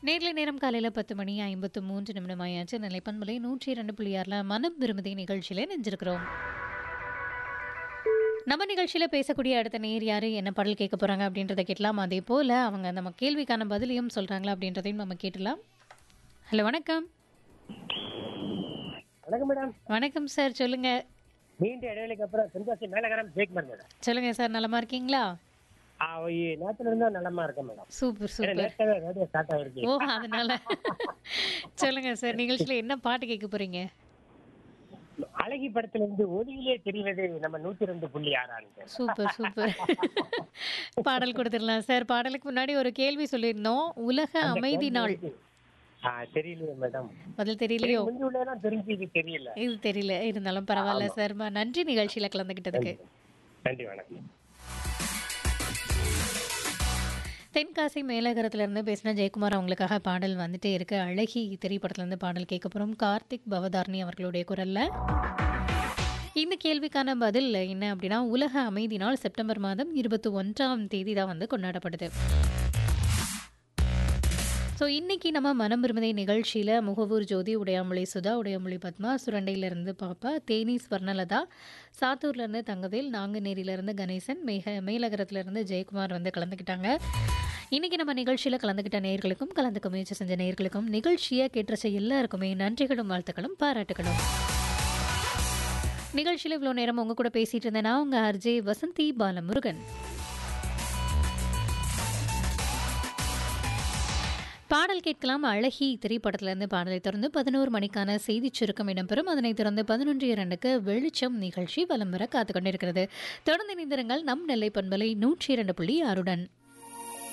நேர்லை நேரம் காலையில் பத்து மணி ஐம்பத்து மூன்று நிமிடம் ஆயாச்சு நிலைப்பன்மலை நூற்றி இரண்டு புள்ளி ஆறில் மனம் விரும்புதே நிகழ்ச்சியில் நெஞ்சிருக்கிறோம் நம்ம நிகழ்ச்சியில் பேசக்கூடிய அடுத்த நேர் யார் என்ன பாடல் கேட்க போகிறாங்க அப்படின்றத கேட்கலாம் அதே போல் அவங்க நம்ம கேள்விக்கான பதிலையும் சொல்கிறாங்களா அப்படின்றதையும் நம்ம கேட்டலாம் ஹலோ வணக்கம் வணக்கம் மேடம் வணக்கம் சார் சொல்லுங்கள் நீண்ட இடைவெளிக்கு அப்புறம் செந்தாசி மேலகரம் ஜெயக்குமார் மேடம் சொல்லுங்கள் சார் நலமா இருக்கீங்களா ஆ, இ- நேத்துல இருந்தா நலமா இருக்கேன் மேடம் சூப்பர் ஏன்னா சூப்பர் நேத்தாவே ரேடியோ ஸ்டார்ட் ஆயிருக்கு ஓ அதனால சொல்லுங்க சார் நிகழ்ச்சியில் என்ன பாட்டு கேட்க போறீங்க அழகி படத்துல இருந்து ஒளியிலே தெரிவது நம்ம நூத்தி ரெண்டு புள்ளி ஆறாங்க சூப்பர் சூப்பர் பாடல் கொடுத்துடலாம் சார் பாடலுக்கு முன்னாடி ஒரு கேள்வி சொல்லியிருந்தோம் உலக அமைதி நாள் ஆ தெரியலையே மேடம் பதில் தெரியலையோ முந்தி உள்ளதெல்லாம் தெரிஞ்சு இது தெரியல இது தெரியல இருந்தாலும் பரவாயில்ல சார் ம- நன்றி நிகழ்ச்சியில கலந்துக்கிட்டதுக்கு நன்றி வணக்கம் தென்காசி மேலகரத்துல இருந்து பேசின ஜெயக்குமார் அவங்களுக்காக பாடல் வந்துட்டே இருக்கு அழகி திரைப்படத்துல இருந்து பாடல் கேட்க போறோம் கார்த்திக் பவதாரணி அவர்களுடைய குரல்ல இந்த கேள்விக்கான பதில் என்ன அப்படின்னா உலக அமைதி நாள் செப்டம்பர் மாதம் இருபத்தி ஒன்றாம் தேதி தான் வந்து கொண்டாடப்படுது ஸோ இன்னைக்கு நம்ம மனம் விரும்பதை நிகழ்ச்சியில் முகவூர் ஜோதி உடையாமொழி சுதா உடையாமொழி பத்மா சுரண்டையிலேருந்து பாப்பா தேனி ஸ்வர்ணலதா சாத்தூர்லேருந்து தங்கவேல் நாங்குநேரியிலேருந்து கணேசன் மேக மேலகரத்துலேருந்து ஜெயக்குமார் வந்து கலந்துக்கிட்டாங்க இன்னைக்கு நம்ம நிகழ்ச்சியில் கலந்துக்கிட்ட நேயர்களுக்கும் கலந்துக்க முயற்சி செஞ்ச நேயர்களுக்கும் நிகழ்ச்சியை கேட்டுறச்ச எல்லாருக்குமே நன்றிகளும் வாழ்த்துக்களும் பாராட்டுகளும் நிகழ்ச்சியில் இவ்வளோ நேரம் உங்க கூட பேசிட்டு இருந்தேன் நான் உங்கள் அர்ஜே வசந்தி பாலமுருகன் பாடல் கேட்கலாம் அழகி திரைப்படத்திலிருந்து பாடலை தொடர்ந்து பதினோரு மணிக்கான செய்திச் சுருக்கம் இடம்பெறும் அதனைத் தொடர்ந்து பதினொன்று இரண்டுக்கு வெளிச்சம் நிகழ்ச்சி வலம் வர காத்துக் கொண்டிருக்கிறது தொடர்ந்து இணைந்திருங்கள் நம் நெல்லை பண்பலை நூற்றி இரண்டு புள்ளி ஆறுடன்